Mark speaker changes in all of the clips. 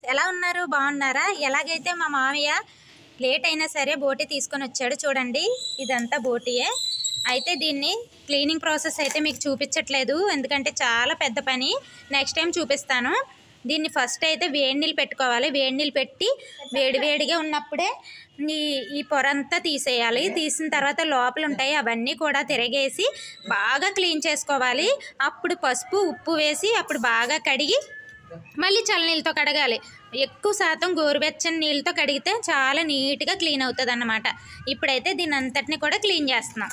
Speaker 1: ఎలా ఉన్నారు బాగున్నారా ఎలాగైతే మా మామయ్య లేట్ అయినా సరే బోటి తీసుకొని వచ్చాడు చూడండి ఇదంతా బోటియే అయితే దీన్ని క్లీనింగ్ ప్రాసెస్ అయితే మీకు చూపించట్లేదు ఎందుకంటే చాలా పెద్ద పని నెక్స్ట్ టైం చూపిస్తాను దీన్ని ఫస్ట్ అయితే వేడి నీళ్ళు పెట్టుకోవాలి వేడి నీళ్ళు పెట్టి వేడి వేడిగా ఉన్నప్పుడే ఈ ఈ పొర అంతా తీసేయాలి తీసిన తర్వాత లోపల ఉంటాయి అవన్నీ కూడా తిరగేసి బాగా క్లీన్ చేసుకోవాలి అప్పుడు పసుపు ఉప్పు వేసి అప్పుడు బాగా కడిగి మళ్ళీ చల్లనీళ్ళతో కడగాలి ఎక్కువ శాతం గోరువెచ్చని నీళ్ళతో కడిగితే చాలా నీట్గా క్లీన్ అవుతుంది అన్నమాట ఇప్పుడైతే దీని అంతటిని కూడా క్లీన్ చేస్తున్నాం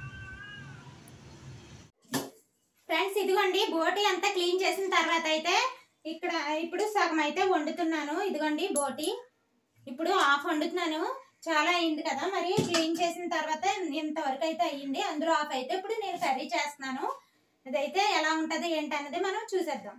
Speaker 1: ఫ్రెండ్స్ ఇదిగోండి బోటి అంతా క్లీన్ చేసిన తర్వాత అయితే ఇక్కడ ఇప్పుడు సగం అయితే వండుతున్నాను ఇదిగోండి బోటి ఇప్పుడు హాఫ్ వండుతున్నాను చాలా అయింది కదా మరి క్లీన్ చేసిన తర్వాత ఇంతవరకు అయితే అయ్యింది అందులో హాఫ్ అయితే ఇప్పుడు నేను కర్రీ చేస్తున్నాను ఇదైతే ఎలా ఉంటుంది ఏంటి అనేది మనం చూసేద్దాం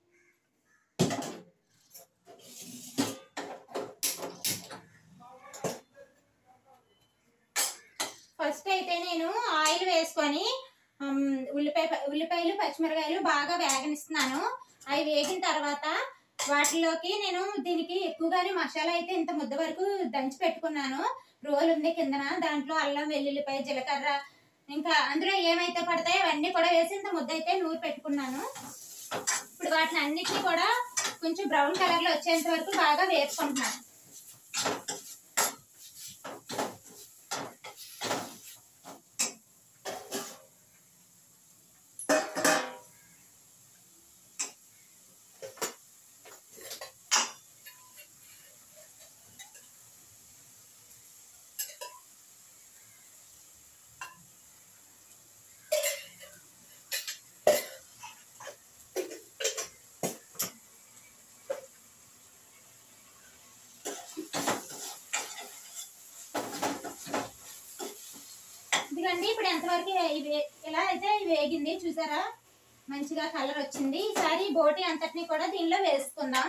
Speaker 1: ఫస్ట్ అయితే నేను ఆయిల్ వేసుకొని ఉమ్, ఉల్లిపాయ ఉల్లిపాయలు పచ్చిమిరకాయలు బాగా వేగనిస్తున్నాను అవి వేగిన తర్వాత వాటిలోకి నేను దీనికి ఎక్కువగానే మసాలా అయితే ఇంత ముద్ద వరకు దంచి పెట్టుకున్నాను రోల్ ఉంది కిందన దాంట్లో అల్లం వెల్లుల్లిపాయ జీలకర్ర ఇంకా అందులో ఏమైతే పడతాయో అవన్నీ కూడా వేసి ఇంత ముద్ద అయితే నూరు పెట్టుకున్నాను ఇప్పుడు వాటిని అన్నిటినీ కూడా కొంచెం బ్రౌన్ కలర్ లో వచ్చేంత వరకు బాగా వేపుకుంటున్నాను ఇదిగండి ఇప్పుడు ఎంతవరకు ఇవి ఇలా అయితే ఇవి వేగింది చూసారా మంచిగా కలర్ వచ్చింది ఈసారి బోటి అంతటిని కూడా దీనిలో వేసుకుందాం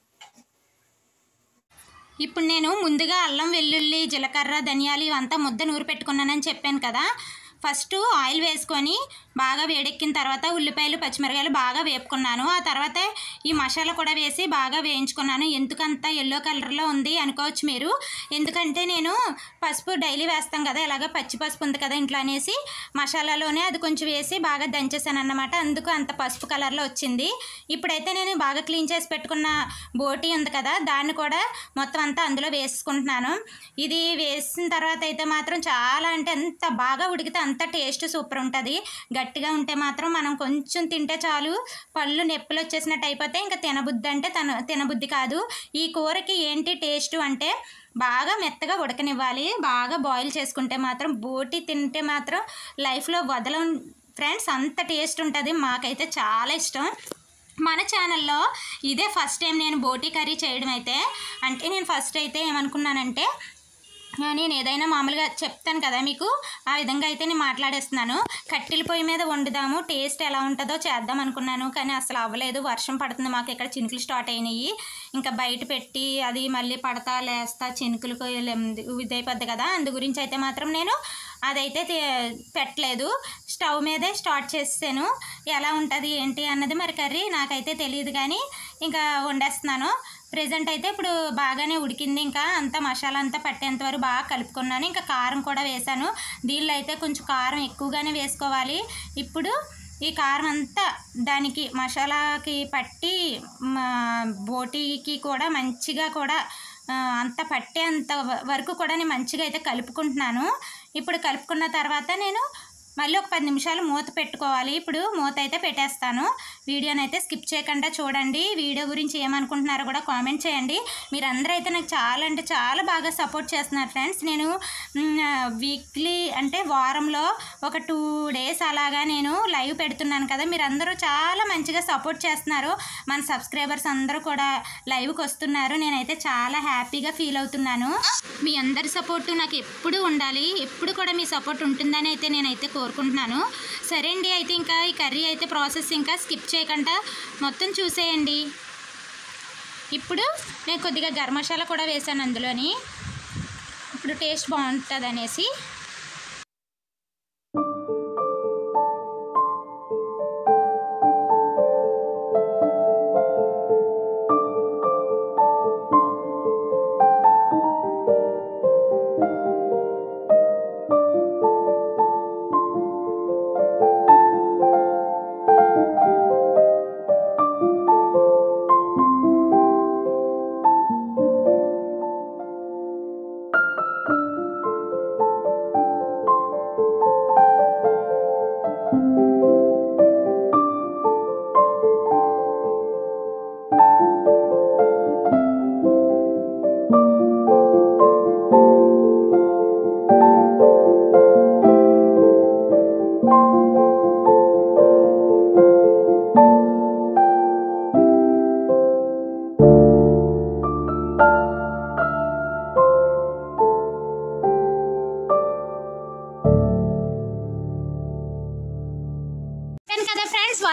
Speaker 1: ఇప్పుడు నేను ముందుగా అల్లం వెల్లుల్లి జీలకర్ర ధనియాలు ఇవంతా ముద్ద నూరు పెట్టుకున్నానని చెప్పాను కదా ఫస్ట్ ఆయిల్ వేసుకొని బాగా వేడెక్కిన తర్వాత ఉల్లిపాయలు పచ్చిమిరకాయలు బాగా వేపుకున్నాను ఆ తర్వాత ఈ మసాలా కూడా వేసి బాగా వేయించుకున్నాను ఎందుకంత ఎల్లో కలర్లో ఉంది అనుకోవచ్చు మీరు ఎందుకంటే నేను పసుపు డైలీ వేస్తాం కదా ఇలాగ పచ్చి పసుపు ఉంది కదా ఇంట్లో అనేసి మసాలాలోనే అది కొంచెం వేసి బాగా దంచేసాను అన్నమాట అందుకు అంత పసుపు కలర్లో వచ్చింది ఇప్పుడైతే నేను బాగా క్లీన్ చేసి పెట్టుకున్న బోటి ఉంది కదా దాన్ని కూడా మొత్తం అంతా అందులో వేసుకుంటున్నాను ఇది వేసిన తర్వాత అయితే మాత్రం చాలా అంటే ఎంత బాగా ఉడికితే అంత టేస్ట్ సూపర్ ఉంటుంది గట్టిగా ఉంటే మాత్రం మనం కొంచెం తింటే చాలు పళ్ళు నొప్పులు వచ్చేసినట్టు అయిపోతే ఇంకా తినబుద్ధి అంటే తన తినబుద్ధి కాదు ఈ కూరకి ఏంటి టేస్ట్ అంటే బాగా మెత్తగా ఉడకనివ్వాలి బాగా బాయిల్ చేసుకుంటే మాత్రం బోటి తింటే మాత్రం లైఫ్లో వదలం ఫ్రెండ్స్ అంత టేస్ట్ ఉంటుంది మాకైతే చాలా ఇష్టం మన ఛానల్లో ఇదే ఫస్ట్ టైం నేను బోటీ కర్రీ చేయడం అయితే అంటే నేను ఫస్ట్ అయితే ఏమనుకున్నానంటే ఆ, నేను ఏదైనా మామూలుగా చెప్తాను కదా మీకు ఆ విధంగా అయితే నేను మాట్లాడేస్తున్నాను కట్టెల పొయ్యి మీద వండుదాము టేస్ట్ ఎలా ఉంటుందో చేద్దాం అనుకున్నాను కానీ అసలు అవ్వలేదు వర్షం పడుతుంది మాకు ఇక్కడ చినుకులు స్టార్ట్ అయినాయి ఇంకా బయట పెట్టి అది మళ్ళీ పడతా లేస్తా చినుకులకు ఇదైపోద్ది కదా అందు గురించి అయితే మాత్రం నేను అదైతే తే- పెట్టలేదు స్టవ్ మీదే స్టార్ట్ చేసాను ఎలా ఉంటుంది ఏంటి అన్నది మరి కర్రీ నాకైతే తెలియదు కానీ ఇంకా వండేస్తున్నాను ప్రజెంట్ అయితే ఇప్పుడు బాగానే ఉడికింది ఇంకా అంతా మసాలా అంతా పట్టేంత వరకు బాగా కలుపుకున్నాను ఇంకా కారం కూడా వేసాను దీనిలో అయితే కొంచెం కారం ఎక్కువగానే వేసుకోవాలి ఇప్పుడు ఈ కారం అంతా దానికి మసాలాకి పట్టి మా బోటీకి కూడా మంచిగా కూడా ఆ, అంత పట్టేంత వ- వరకు కూడా నేను మంచిగా అయితే కలుపుకుంటున్నాను ఇప్పుడు కలుపుకున్న తర్వాత నేను మళ్ళీ ఒక పది నిమిషాలు మూత పెట్టుకోవాలి ఇప్పుడు మూత అయితే పెట్టేస్తాను వీడియోని అయితే స్కిప్ చేయకుండా చూడండి వీడియో గురించి ఏమనుకుంటున్నారో కూడా కామెంట్ చేయండి మీరందరూ అయితే నాకు చాలా అంటే చాలా బాగా సపోర్ట్ చేస్తున్నారు ఫ్రెండ్స్ నేను వీక్లీ అంటే వారంలో ఒక టూ డేస్ అలాగా నేను లైవ్ పెడుతున్నాను కదా మీరందరూ చాలా మంచిగా సపోర్ట్ చేస్తున్నారు మన సబ్స్క్రైబర్స్ అందరూ కూడా లైవ్కి వస్తున్నారు నేనైతే చాలా హ్యాపీగా ఫీల్ అవుతున్నాను మీ అందరి సపోర్ట్ నాకు ఎప్పుడు ఉండాలి ఎప్పుడు కూడా మీ సపోర్ట్ ఉంటుందని అయితే నేనైతే కోరుకుంటున్నాను సరే అండి అయితే ఇంకా ఈ కర్రీ అయితే ప్రాసెస్ ఇంకా స్కిప్ చేయకుండా మొత్తం చూసేయండి ఇప్పుడు నేను కొద్దిగా గరం మసాలా కూడా వేసాను అందులోని ఇప్పుడు టేస్ట్ బాగుంటుంది అనేసి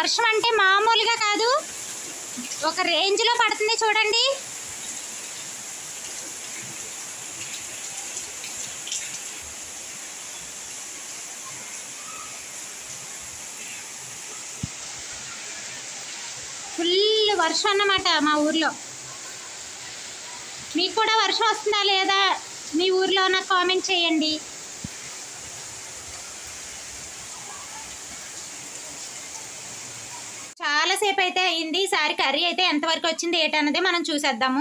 Speaker 1: వర్షం అంటే మామూలుగా కాదు ఒక రేంజ్లో పడుతుంది చూడండి ఫుల్ వర్షం అన్నమాట మా ఊర్లో మీకు కూడా వర్షం వస్తుందా లేదా మీ ఊర్లో నాకు కామెంట్ చేయండి చాలాసేపు అయితే అయింది ఈసారి కర్రీ అయితే ఎంతవరకు వచ్చింది ఏంటన్నది మనం చూసేద్దాము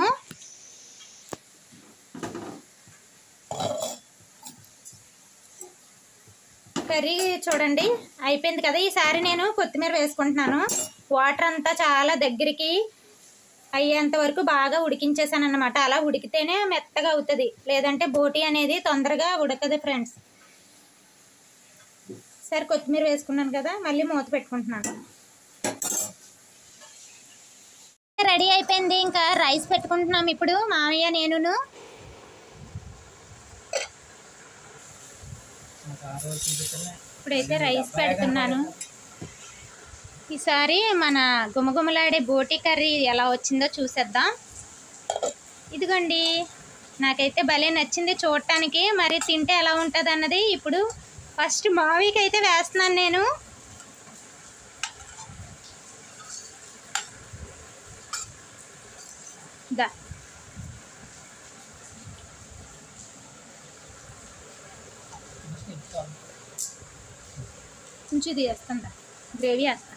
Speaker 1: కర్రీ చూడండి అయిపోయింది కదా ఈసారి నేను కొత్తిమీర వేసుకుంటున్నాను వాటర్ అంతా చాలా దగ్గరికి అయ్యేంత వరకు బాగా ఉడికించేసాను అనమాట అలా ఉడికితేనే మెత్తగా అవుతుంది లేదంటే బోటి అనేది తొందరగా ఉడకదు ఫ్రెండ్స్ సరే కొత్తిమీర వేసుకున్నాను కదా మళ్ళీ మూత పెట్టుకుంటున్నాను రెడీ అయిపోయింది ఇంకా రైస్ పెట్టుకుంటున్నాం ఇప్పుడు మామయ్య నేనును ఇప్పుడైతే రైస్ పెడుతున్నాను ఈసారి మన గుమగుమలాడే బోటి కర్రీ ఎలా వచ్చిందో చూసేద్దాం ఇదిగోండి నాకైతే భలే నచ్చింది చూడటానికి మరి తింటే ఎలా ఉంటుంది అన్నది ఇప్పుడు ఫస్ట్ మావికి అయితే వేస్తున్నాను నేను దా కొంచెం ఇది వేస్తుందా గ్రేవీ వేస్తా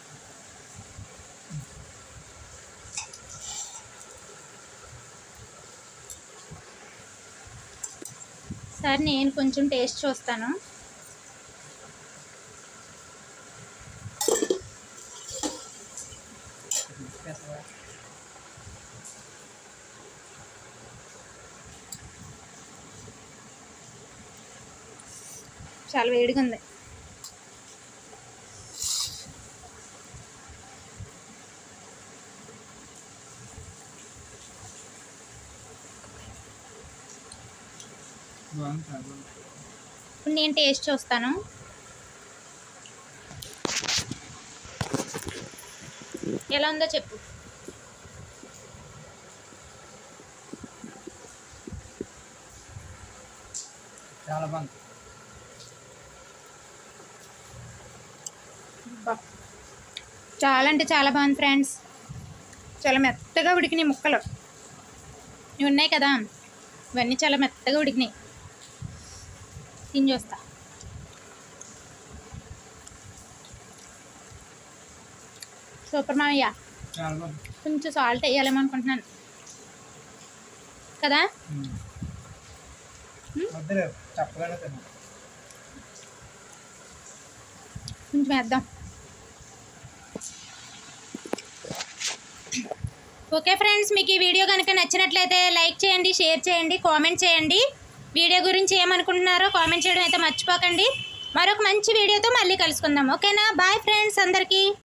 Speaker 1: సార్ నేను కొంచెం టేస్ట్ చూస్తాను చాలా వేడిగా ఉంది ఇప్పుడు నేను టేస్ట్ చూస్తాను ఎలా ఉందో చెప్పు
Speaker 2: చాలా బాగుంది
Speaker 1: అబ్బా. చాలా అంటే చాలా బాగుంది ఫ్రెండ్స్ చాలా మెత్తగా ఉడికినాయి ముక్కలు ఇవి ఉన్నాయి కదా ఇవన్నీ చాలా మెత్తగా ఉడికినాయి తిని చూస్తా సూపర్ మామయ్య
Speaker 2: చాలా బాగుంది
Speaker 1: కొంచెం సాల్ట్ వేయాలేమో అనుకుంటున్నాను కదా
Speaker 2: వద్దులే చప్పగానే తిన్నాం
Speaker 1: కొంచెం వేద్దాం ఓకే ఫ్రెండ్స్ మీకు ఈ వీడియో కనుక నచ్చినట్లయితే లైక్ చేయండి షేర్ చేయండి కామెంట్ చేయండి వీడియో గురించి ఏమనుకుంటున్నారో కామెంట్ చేయడం అయితే మర్చిపోకండి మరొక మంచి వీడియోతో మళ్ళీ కలుసుకుందాం ఓకేనా బాయ్ ఫ్రెండ్స్ అందరికీ